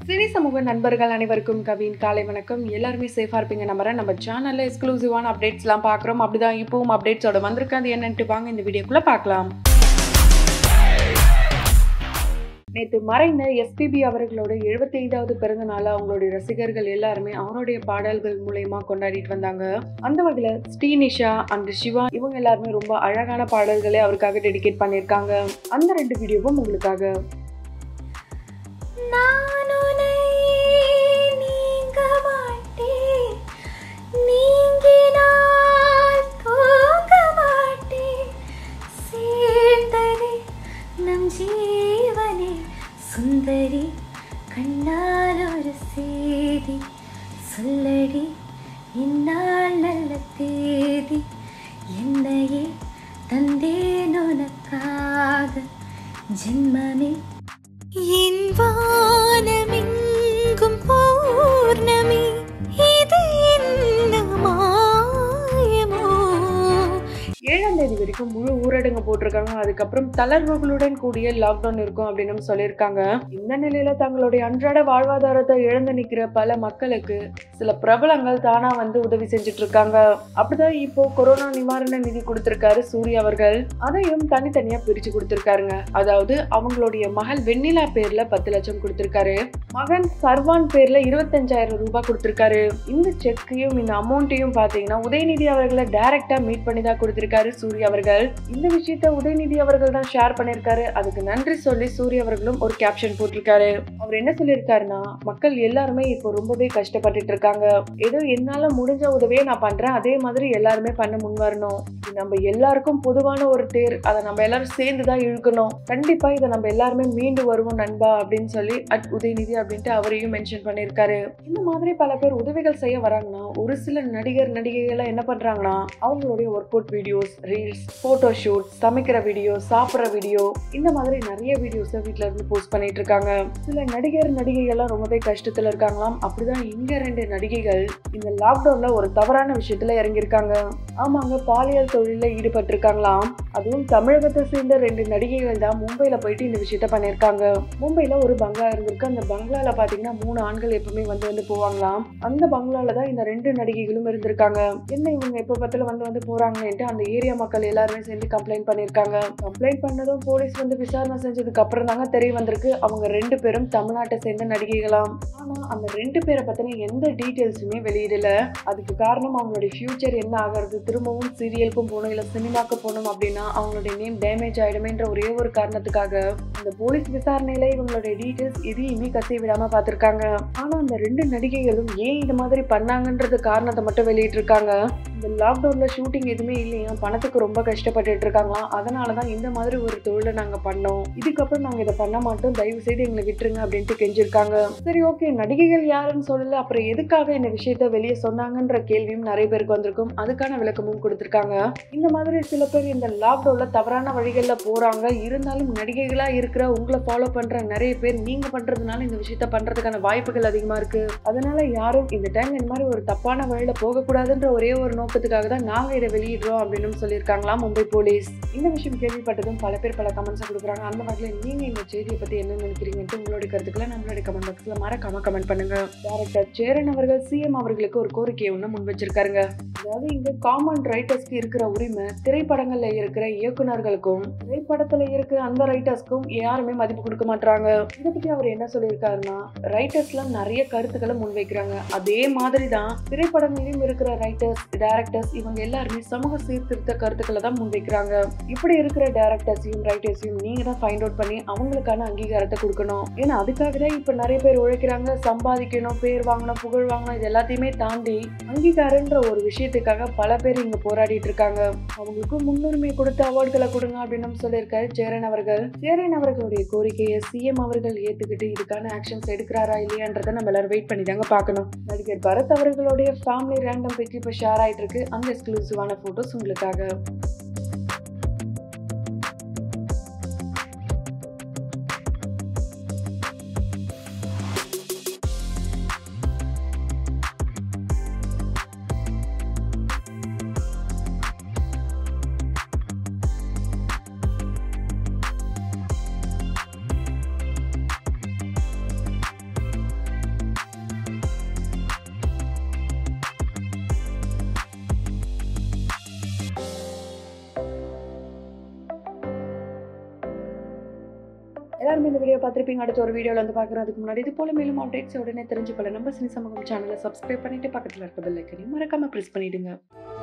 cine சமூக நண்பர்கள் அனைவருக்கும் கவின் காலை வணக்கம் எல்லாருமே சேஃபாக இருப்பீங்க நம்புறேன் நம்ம சேனலில் எக்ஸ்க்ளூசிவான அப்டேட்ஸ்லாம் பார்க்குறோம் அப்படிதான் இப்பவும் அப்டேட்ஸோட வந்திருக்கு அது என்னன்ட்டு வாங்க இந்த வீடியோக்குள்ளே பார்க்கலாம் நேற்று மறைந்த எஸ்பிபி அவர்களோட எழுபத்தி ஐந்தாவது பிறந்த நாளை அவங்களுடைய ரசிகர்கள் எல்லாருமே அவருடைய பாடல்கள் மூலயமா கொண்டாடிட்டு வந்தாங்க அந்த வகையில் ஸ்ரீனிஷா அண்ட் சிவா இவங்க எல்லாருமே ரொம்ப அழகான பாடல்களை அவருக்காக டெடிகேட் பண்ணியிருக்காங்க அந்த ரெண்டு வீடியோவும் உங்களுக்காக நான் உன்னை நீங்க மாட்டேன் நீங்கினால் தூங்க மாட்டேன் சேர்ந்ததே நம் ஜீவனே சுந்தரி கண்ணால் ஒரு செய்தி சொல்லடி இந்நாள் நல்ல தேதி என்னையே தந்தேன் உனக்காக ஜென்மமே என் வானமெங்கும் பௌர்ணமி இது என்ன மாயமோ ஏழாம் தேதி வரைக்கும் முழு ஊரடங்கு போட்டிருக்காங்க அதுக்கப்புறம் தளர்வுகளுடன் கூடிய லாக்டவுன் இருக்கும் அப்படின்னு சொல்லியிருக்காங்க இந்த நிலையில தங்களுடைய அன்றாட வாழ்வாதாரத்தை இழந்து நிக்கிற பல மக்களுக்கு சில பிரபலங்கள் தானா வந்து உதவி செஞ்சுட்டு இருக்காங்க அப்படிதான் இப்போ கொரோனா நிவாரண நிதி கொடுத்திருக்காரு சூர்யா அவர்கள் அதையும் தனித்தனியா பிரிச்சு கொடுத்திருக்காருங்க அதாவது அவங்களுடைய மகள் வெண்ணிலா பேர்ல பத்து லட்சம் கொடுத்திருக்காரு மகன் சர்வான் பேர்ல இருபத்தஞ்சாயிரம் ரூபாய் கொடுத்திருக்காரு இந்த செக்கையும் இந்த அமௌண்ட்டையும் பாத்தீங்கன்னா உதயநிதி அவர்களை டைரக்டா மீட் பண்ணி தான் கொடுத்திருக்காரு சூர்யா அவர்கள் இந்த விஷயத்த உதயநிதி அவர்கள் தான் ஷேர் பண்ணிருக்காரு அதுக்கு நன்றி சொல்லி சூர்யா அவர்களும் ஒரு கேப்ஷன் போட்டிருக்காரு அவர் என்ன சொல்லியிருக்காருன்னா மக்கள் எல்லாருமே இப்போ ரொம்பவே கஷ்டப்பட்டுட்டு இருக்காங்க ஏதோ என்னால முடிஞ்ச உதவியை நான் பண்றேன் அதே மாதிரி எல்லாருமே பண்ண முன் வரணும் இது நம்ம எல்லாருக்கும் பொதுவான ஒரு தேர் அதை நம்ம எல்லாரும் சேர்ந்து தான் இழுக்கணும் கண்டிப்பா இதை நம்ம எல்லாருமே மீண்டு வருவோம் நண்பா அப்படின்னு சொல்லி அட் உதயநிதி அப்படின்ட்டு அவரையும் மென்ஷன் பண்ணியிருக்காரு இந்த மாதிரி பல பேர் உதவிகள் செய்ய வராங்கன்னா ஒரு சில நடிகர் நடிகைகள் என்ன பண்றாங்கன்னா அவங்களுடைய work out videos reels photo shoot சமைக்கிற வீடியோ சாப்பிட்ற வீடியோ இந்த மாதிரி நிறைய வீடியோஸை வீட்ல இருந்து போஸ்ட் பண்ணிட்டு இருக்காங்க சில நடிகர் நடிகைகள்லாம் ரொம்பவே கஷ்டத்துல இருக்காங்களாம் அப்படிதான் இங்க ரெண்டு நடிகைகள் இந்த லாக்டவுன்ல ஒரு தவறான விஷயத்துல இறங்கியிருக்காங்க ஆமாங்க பாலியல் தொழில ஈடுபட்டிருக்காங்களாம் அதுவும் தமிழகத்தை சேர்ந்த ரெண்டு நடிகைகள் தான் மும்பைல போயிட்டு இந்த விஷயத்த பண்ணியிருக்காங்க மும்பைல ஒரு பங்களா இருந்திருக்கு அந்த பங்களால பாத்தீங்கன்னா மூணு ஆண்கள் எப்பவுமே வந்து வந்து போவாங்களாம் அந்த பங்களால தான் இந்த ரெண்டு நடிகைகளும் இருந்திருக்காங்க என்ன இவங்க எப்ப பார்த்தாலும் வந்து வந்து போறாங்கன்ட்டு அந்த ஏரியா மக்கள் எல்லாருமே சேர்ந்து கம்ப்ளைண்ட் பண்ணியிருக்காங்க கம்ப்ளைண்ட் பண்ணதும் போலீஸ் வந்து விசாரணை செஞ்சதுக்கு அப்புறம் தாங்க தெரிய வந்திருக்கு அவங்க ரெண்டு பேரும் தமிழ்நாட்டை சேர்ந்த நடிகைகளாம் ஆனா அந்த ரெண்டு பேரை பத்தின எந்த டீட்டெயில்ஸுமே வெளியிடல அதுக்கு காரணம் அவங்களுடைய ஃபியூச்சர் என்ன ஆகிறது திரும்பவும் சீரியலுக்கும் போகணும் இல்லை சினிமாக்கு போகணும் அப்படின்னா அவங்களுடைய நேம் டேமேஜ் ஆயிடுமேன்ற ஒரே ஒரு காரணத்துக்காக அந்த போலீஸ் விசாரணையில இவங்களுடைய டீட்டெயில்ஸ் எதையுமே கசிய விடாம பார்த்திருக்காங்க ஆனா அந்த ரெண்டு நடிகைகளும் ஏன் இது மாதிரி பண்ணாங்கன்றது காரணத்தை மட்டும் வெளியிட்டிருக்காங்க இந்த லாக்டவுன்ல ஷூட்டிங் எதுவுமே இல்லையா பணத்துக்கு ரொம்ப கஷ்டப்பட்டுட்டு இருக்காங்களாம் அதனால தான் இந்த மாதிரி ஒரு தொழிலை நாங்க பண்ணோம் இதுக்கப்புறம் நாங்க இதை பண்ண மாட்டோம் தயவு செய்து எங்களை விட்டுருங்க அப்படின்ட்டு கெஞ்சிருக்காங்க சரி ஓகே நடிகைகள் யாருன்னு சொல்லல அப்புறம் எதுக்காக இந்த விஷயத்த வெளியே சொன்னாங்கன்ற கேள்வியும் நிறைய பேருக்கு வந்திருக்கும் அதுக்கான விளக்கமும் கொடுத்திருக்காங்க இந்த மாதிரி சில பேர் இந்த லாக்டவுன்ல தவறான வழிகளில் போறாங்க இருந்தாலும் நடிகைகளா இருக்கிற உங்களை ஃபாலோ பண்ற நிறைய பேர் நீங்க பண்றதுனால இந்த விஷயத்த பண்றதுக்கான வாய்ப்புகள் அதிகமா இருக்கு அதனால யாரும் இந்த டைம் இந்த மாதிரி ஒரு தப்பான வழியில போகக்கூடாதுன்ற ஒரே ஒரு நோக்கத்துக்காக தான் நாங்க இதை வெளியிடுறோம் அப்படின்னு சொல்லியிருக்காங்களா மும்பை போலீஸ் இந்த விஷயம் கேள்விப்பட்டதும் பல பேர் பல கமெண்ட்ஸ் கொடுக்குறாங்க அந்த வகையில் நீங்க இந்த செய்தியை பத்தி என்ன நினைக்கிறீங்கன்ட்டு உங்களுடைய கருத்துக்களை நம்மளுடைய கமெண்ட் பாக்ஸ்ல மறக்காம கமெண்ட் பண்ணுங்க டேரக்டர் சேரன் அவர்கள் சிஎம் அவர்களுக்கு ஒரு கோரிக்கையை ஒன்று முன் வச்சிருக்காருங்க அதாவது இங்க காமன் ரைட்டர்ஸ்க்கு இருக்கிற உரிமை திரைப்படங்கள்ல இருக்கிற இயக்குனர்களுக்கும் திரைப்படத்துல இருக்கிற அந்த ரைட்டர்ஸ்க்கும் யாருமே மதிப்பு கொடுக்க மாட்டாங்க இதை பத்தி அவர் என்ன சொல்லியிருக்காருன்னா ரைட்டர்ஸ்லாம் நிறைய கருத்துக்களை முன்வைக்கிறாங்க அதே மாதிரி தான் திரைப்படங்களிலும் இருக்கிற ரைட்டர்ஸ் டைரக்டர்ஸ் இவங்க எல்லாருமே சமூக சீர்திருத்த கருத்துக்களை தான் முன்வைக்கிறாங்க இப்படி இருக்கிற டைரக்டர்ஸையும் ரைட்டர்ஸையும் நீங்க தான் ஃபைண்ட் அவுட் பண்ணி அவங்களுக்கான அங்கீகாரத்தை கொடுக்கணும் ஏன்னா அதுக்காக தான் இப்ப நிறைய பேர் உழைக்கிறாங்க சம்பாதிக்கணும் பேர் வாங்கணும் புகழ் வாங்கணும் இது எல்லாத்தையுமே தாண்டி அங்கீகாரன்ற ஒரு விஷயத்துக்காக பல பேர் இங்க போராடிட்டு இருக்காங்க அவங்களுக்கு முன்னுரிமை கொடுத்து அவார்டுகளை கொடுங்க அப்படின்னு சொல்லியிருக்காரு சேரன் அவர்கள் சேரன் அவர்களுடைய கோரிக்கையை சிஎம் அவர்கள் ஏத்துக்கிட்டு இதுக்கான ஆக்ஷன்ஸ் எடுக்கிறாரா இல்லையான்றதை நம்ம எல்லாரும் வெயிட் பண்ணி தாங்க பார்க்கணும் நடிகர் பரத் அவர்களுடைய ஃபேமிலி ரேண்டம் பிக் இப்போ ஷேர் ஆயிட்டு இருக்கு அந்த எக்ஸ்க்ளூசிவான போட்டோஸ் உங்களுக்காக எல்லாருமே இந்த வீடியோ பார்த்துருப்பீங்க அடுத்த ஒரு வீடியோவில் வந்து பார்க்குறதுக்கு முன்னாடி இது போல மேலும் அப்டேட்ஸ் உடனே தெரிஞ்சுக்கொள்ள நம்ம சினி சமூகம் சேனலை சப்ஸ்கிரைப் பண்ணிட்டு பக்கத்தில் இருக்க பெல் ஐக்கனையும் மறக்காம ப்ரெஸ் பண்ணிடுங்க